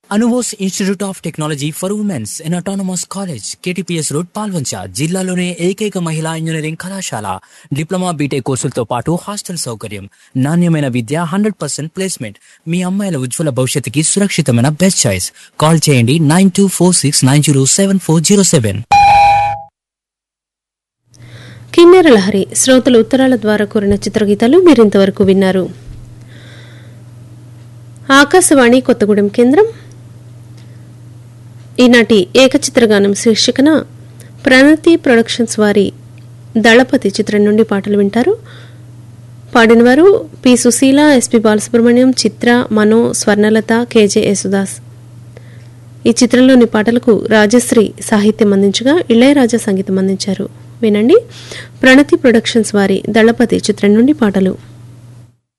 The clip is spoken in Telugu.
అనువోస్ institute of technology for womens in autonomous college KTPS road Palvancha జిల్లాలోనే ఏకైక మహిళా ఇంజనీరింగ్ కళాశాల డిప్లొమా బీటెక్ కోర్సులతో పాటు హాస్టల్ సౌకర్యం నాణ్యమైన విద్య హండ్రెడ్ పర్సెంట్ ప్లేస్మెంట్ మీ అమ్మాయిల ఉజ్వల భవిష్యత్తుకి సురక్షితమైన బెస్ట్ చాయిస్ కాల్ చేయండి nine two four six nine zero seven four zero seven Kinnera Lahari శ్రోతలు ఉత్తరాల ద్వారా కోరిన చిత్రగీతాలు మీరింతవరకు విన్నారు ఆకాశవాణి కొత్తగూడెం కేంద్రం ఈనాటి ఏకచిత్రగానం శీర్షికన ప్రణతి ప్రొడక్షన్స్ వారి దళపతి చిత్రం నుండి పాటలు వింటారు పాడినవారు P Sushila S P Balasubrahmanyam Chitra Mano Swarnalatha K J Yesudas ఈ చిత్రంలోని పాటలకు రాజశ్రీ సాహిత్యం అందించగా ఇళయరాజా సంగీతం అందించారు వినండి ప్రణతి ప్రొడక్షన్స్ వారి దళపతి చిత్రం నుండి పాటలు